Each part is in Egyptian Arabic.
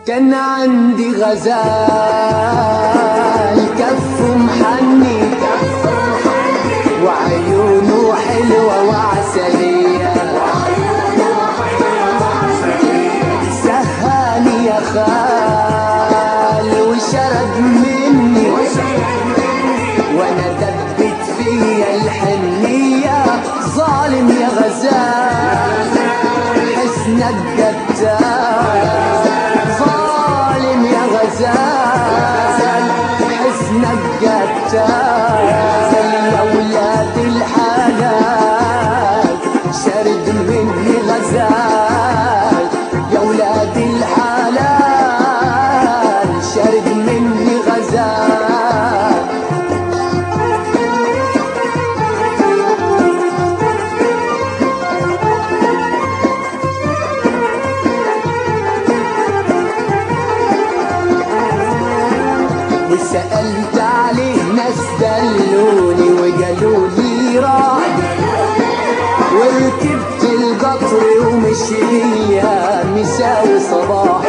كان عندي غزال كفه محني وعيونه حلوة وعسلية سهاني يا خال وشرد مني وانا دبت فيا الحنية ظالم يا غزال حسنك قتال ظالم يا غزال حسنك قتال يا ولاد الحلال شرد مني غزال يا ولاد الحلال شرد مني غزال وسألت عليه ناس دلوني وقالوا لي راح وركبت القطر ومشي بيا مساوي صباح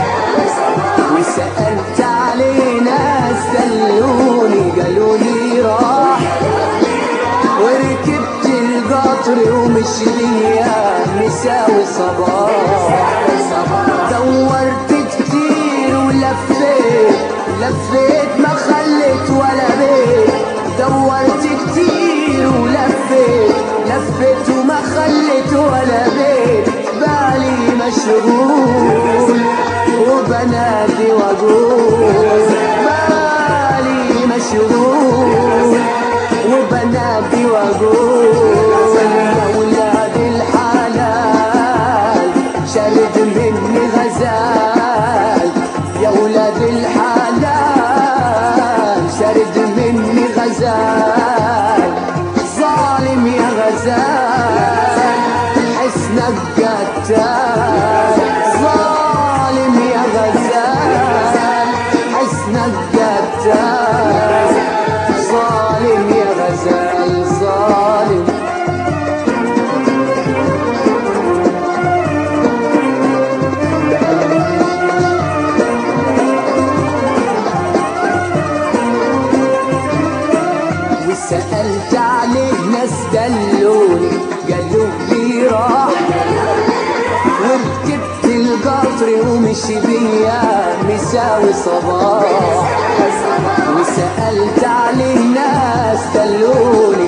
وسألت عليه ناس دلوني قالوا لي راح وركبت القطر ومشي بيا مساوي صباح دورت كتير ولفيت لفيت ما خليت ولا بيت دورت كتير ولفيت لفيت وما خليت ولا بيت بالي مشغول وبنادي واقول بالي مشغول وبنادي واقول يا ولاد الحلال شرد مني غزال يا ولاد الحلال شرد مني غزال ظالم يا غزال حسنك قتال ظالم يا غزال حسنك قتال ظالم يا غزال ظالم وسألت عليه ناس دلوني قالوا لي راح وركبت القطر ومشي بيا مساوي صباح وسألت عليه ناس دلوني